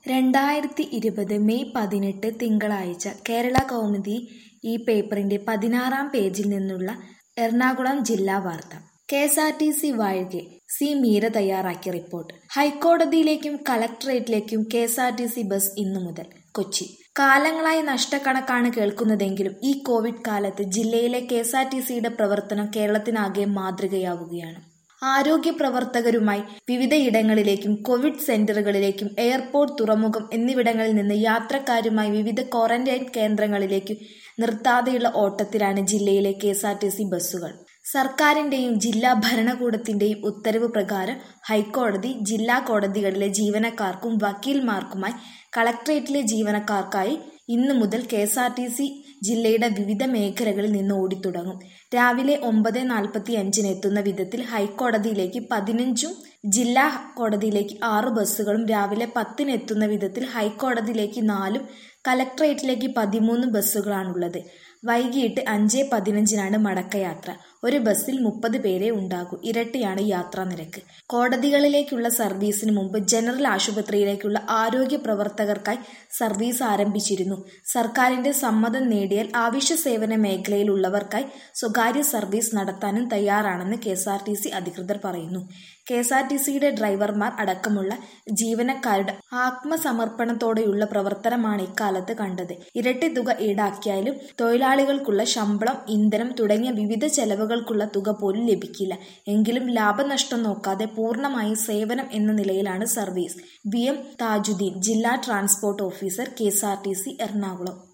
രണ്ടായിരത്തി ഇരുപത് മെയ് പതിനെട്ട് തിങ്കളാഴ്ച കേരള കൗമുദി ഈ പേപ്പറിന്റെ പതിനാറാം പേജിൽ നിന്നുള്ള എറണാകുളം ജില്ലാ വാർത്ത K S R T C വാഴുകെ സി മീര തയ്യാറാക്കിയ റിപ്പോർട്ട് ഹൈക്കോടതിയിലേക്കും കളക്ടറേറ്റിലേക്കും K S R T C bus ഇന്നു മുതൽ കൊച്ചി കാലങ്ങളായി നഷ്ടക്കണക്കാണ് കേൾക്കുന്നതെങ്കിലും ഈ കോവിഡ് കാലത്ത് ജില്ലയിലെ കെ എസ് ആർ ടി സിയുടെ പ്രവർത്തനം കേരളത്തിനാകെ മാതൃകയാവുകയാണ് ആരോഗ്യ പ്രവർത്തകരുമായി വിവിധയിടങ്ങളിലേക്കും കോവിഡ് സെന്ററുകളിലേക്കും എയർപോർട്ട് തുറമുഖം എന്നിവിടങ്ങളിൽ നിന്ന് യാത്രക്കാരുമായി വിവിധ ക്വാറന്റൈൻ കേന്ദ്രങ്ങളിലേക്ക് നിർത്താതെയുള്ള ഓട്ടത്തിലാണ് ജില്ലയിലെ K S R T C ബസ്സുകൾ സർക്കാരിന്റെയും ജില്ലാ ഭരണകൂടത്തിന്റെയും ഉത്തരവ് പ്രകാരം ഹൈക്കോടതി ജില്ലാ കോടതികളിലെ ജീവനക്കാർക്കും വക്കീൽമാർക്കുമായി കളക്ടറേറ്റിലെ ജീവനക്കാർക്കായി ഇന്നു മുതൽ K S R T C ജില്ലയുടെ വിവിധ മേഖലകളിൽ നിന്ന് ഓടിത്തുടങ്ങും രാവിലെ ഒമ്പത് നാൽപ്പത്തി അഞ്ചിന് എത്തുന്ന വിധത്തിൽ ഹൈക്കോടതിയിലേക്ക് പതിനഞ്ചും ജില്ലാ കോടതിയിലേക്ക് ആറ് ബസ്സുകളും രാവിലെ പത്തിന് എത്തുന്ന വിധത്തിൽ ഹൈക്കോടതിയിലേക്ക് നാലും കലക്ട്രേറ്റിലേക്ക് പതിമൂന്ന് ബസ്സുകളാണുള്ളത് വൈകിട്ട് അഞ്ച് പതിനഞ്ചിനാണ് മടക്കയാത്ര ഒരു ബസ്സിൽ മുപ്പത് പേരെ ഉണ്ടാകൂ ഇരട്ടിയാണ് യാത്രാ നിരക്ക് കോടതികളിലേക്കുള്ള സർവീസിന് മുമ്പ് ജനറൽ ആശുപത്രിയിലേക്കുള്ള ആരോഗ്യ പ്രവർത്തകർക്കായി സർവീസ് ആരംഭിച്ചിരുന്നു സർക്കാരിന്റെ സമ്മതം നേടിയാൽ ആവശ്യ സേവന മേഖലയിലുള്ളവർക്കായി സ്വകാര്യ സർവീസ് നടത്താനും തയ്യാറാണെന്ന് K S R T C അധികൃതർ പറയുന്നു കെ എസ് ആർ ടി സിയുടെ ഡ്രൈവർമാർ അടക്കമുള്ള ജീവനക്കാരുടെ ആത്മസമർപ്പണത്തോടെയുള്ള പ്രവർത്തനമാണ് ഇക്കാലത്ത് കണ്ടത് ഇരട്ടി തുക ഈടാക്കിയാലും തൊഴിലാളികൾക്കുള്ള ശമ്പളം ഇന്ധനം തുടങ്ങിയ വിവിധ ചെലവുകൾക്കുള്ള തുക പോലും ലഭിക്കില്ല എങ്കിലും ലാഭനഷ്ടം നോക്കാതെ പൂർണ്ണമായി സേവനം എന്ന നിലയിലാണ് സർവീസ് വി എം താജുദ്ദീൻ ജില്ലാ transport officer K S R T C Ernakulam